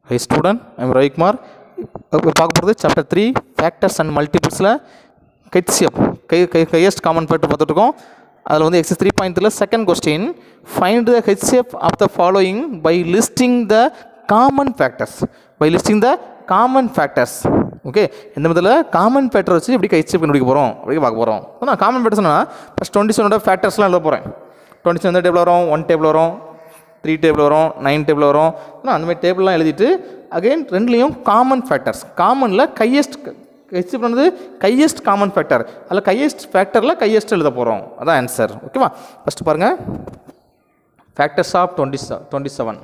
high student I'm Ravikumar இப்போ பார்க்க போகிறது சாப்டர் த்ரீ ஃபேக்டர்ஸ் அண்ட் மல்டிபிள்ஸில் ஹெச்சிஎஃப் கை கை ஹையஸ்ட் காமன் ஃபேக்டர் பார்த்துட்ருக்கோம் அதில் வந்து எக்ஸஸ் த்ரீ பாயிண்ட் த்ரீல second question find the HCF of the following by listing the common factors by listing the common factors okay இந்த விதத்தில் காமன் ஃபேக்டர் வச்சு எப்படி ஹெச்சிஎஃப் கண்டுபிடிக்க போகிறோம் அப்படி பார்க்க போகிறோம் ஆனால் காமன் ஃபேக்டர்ஸ்னா ஃபஸ்ட் டுவெண்ட்டி செவனோட ஃபேக்டர்ஸ்லாம் எழுத போகிறேன் டுவெண்ட்டி செவன் டேபிள் வரும் ஒன் டேபிள் வரும் த்ரீ டேபிள் வரும் நைன் டேபிள் வரும் ஆனால் அந்த மாதிரி டேபிள்லாம் எழுதிட்டு அகைன் ரெண்டுலேயும் காமன் ஃபேக்டர்ஸ் காமனில் கையஸ்ட் ஹெச் பண்ணது கையஸ்ட் காமன் ஃபேக்டர் அதில் கையஸ்ட் ஃபேக்டரில் கையஸ்ட் எழுத போகிறோம் அதான் ஆன்சர் ஓகேவா ஃபஸ்ட்டு பாருங்கள் factors of twenty twenty seven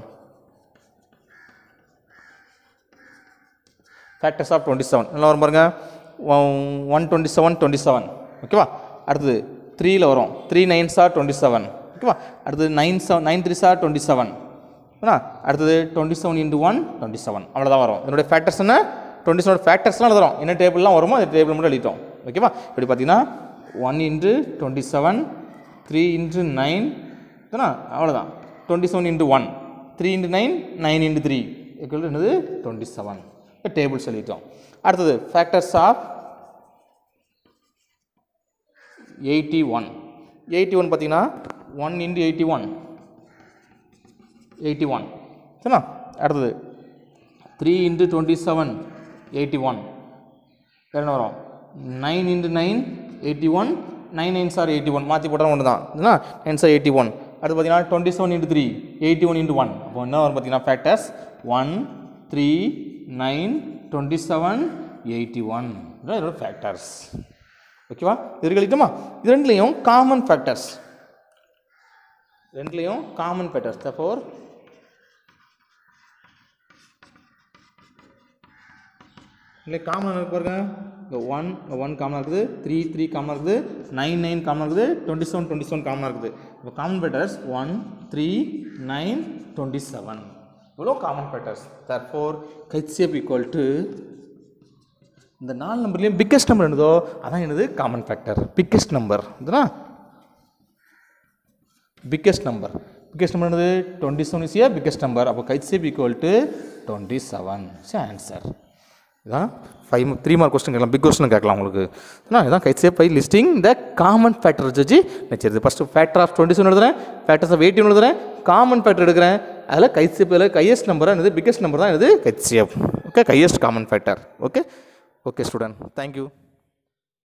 factors of twenty seven நல்லா வரும் பாருங்கள் one twenty seven twenty seven ஓகேவா அடுத்தது த்ரீயில் வரும் three nine sir twenty seven ஓகேவா அடுத்தது nine seven nine three sir twenty seven ஓகேவா அடுத்தது twenty seven into one twenty seven அவ்வளோதான் வரும் இதனுடைய ஃபேக்டர்ஸ் என்ன டுவெண்ட்டி செவன் ஃபேக்டர்ஸ்லாம் எழுதுறோம் என்ன டேபிள்லாம் வருமோ அந்த டேபிள் மட்டும் எழுதிட்டோம் ஓகேவா இப்படி பார்த்தீங்கன்னா one into twenty seven three into nine ஓகேண்ணா அவ்வளோதான் twenty seven into one three into nine nine into three equal என்னது டுவெண்ட்டி செவன் டேபிள் சொல்லிட்டோம் அடுத்தது factors of eighty one eighty one பார்த்தீங்கன்னா one into eighty one eighty one சரிண்ணா அடுத்தது three into twenty seven eighty one என்ன வரும் nine into nine eighty one nine nine sir eighty one மாற்றி போட்டால் ஒன்று தான் இல்லைனா நைன் சார் எயிட்டி ஒன் அடுத்து பார்த்தீங்கன்னா twenty seven into three eighty one into one அப்போ என்ன வரும் பார்த்தீங்கன்னா factors one three nine twenty seven eighty one இதோட ஃபேக்டர்ஸ் ஓகேவா இது எழுதிட்டோமா இது ரெண்டுலேயும் காமன் ஃபேக்டர்ஸ் ரெண்டுலேயும் காமன் ஃபேக்டர்ஸ் தஃபோர் இல்லை காமன் இருக்கு பாருங்க இந்த ஒன் ஒன் காமனாக இருக்குது த்ரீ த்ரீ காமனாக இருக்குது நைன் நைன் காமனாக இருக்குது டுவெண்ட்டி செவன் டுவெண்ட்டி செவன் காமனாக இருக்குது இப்போ common factors one three nine twenty seven இவ்வளோ காமன் ஃபேக்டர்ஸ் தர் ஃபோர் ஹெச்சிஎஃப் ஈக்குவல் டு இந்த நாலு நம்பர்லேயும் பிக்கஸ்ட் நம்பர் என்னதோ அதான் என்னது காமன் ஃபேக்டர் பிக்கஸ்ட் நம்பர் இதுனா பிக்கஸ்ட் நம்பர் பிக்கஸ்ட் நம்பர் என்னது twenty seven is a biggest number அப்போ HCF equal to twenty seven C answer இதான் ஃபைவ் த்ரீ மார்க் கொஸ்டின் கேட்கலாம் பிக் கொஸ்டின் கேட்கலாம் உங்களுக்கு ஏன்னா இதான் கைசே by listing the common factor வச்சு நினச்சிருது first factor of twenty seven எழுதுறேன் ஃபேக்டர்ஸ் ஆஃப் எயிட்டின் எழுதுறேன் காமன் ஃபேக்டர் எடுக்கிறேன் அதில் கைசிஎஃப்பில் கையஸ்ட் நம்பராக என்னது பிக்கஸ்ட் நம்பர் தான் என்னது HCF okay highest common factor okay okay student thank you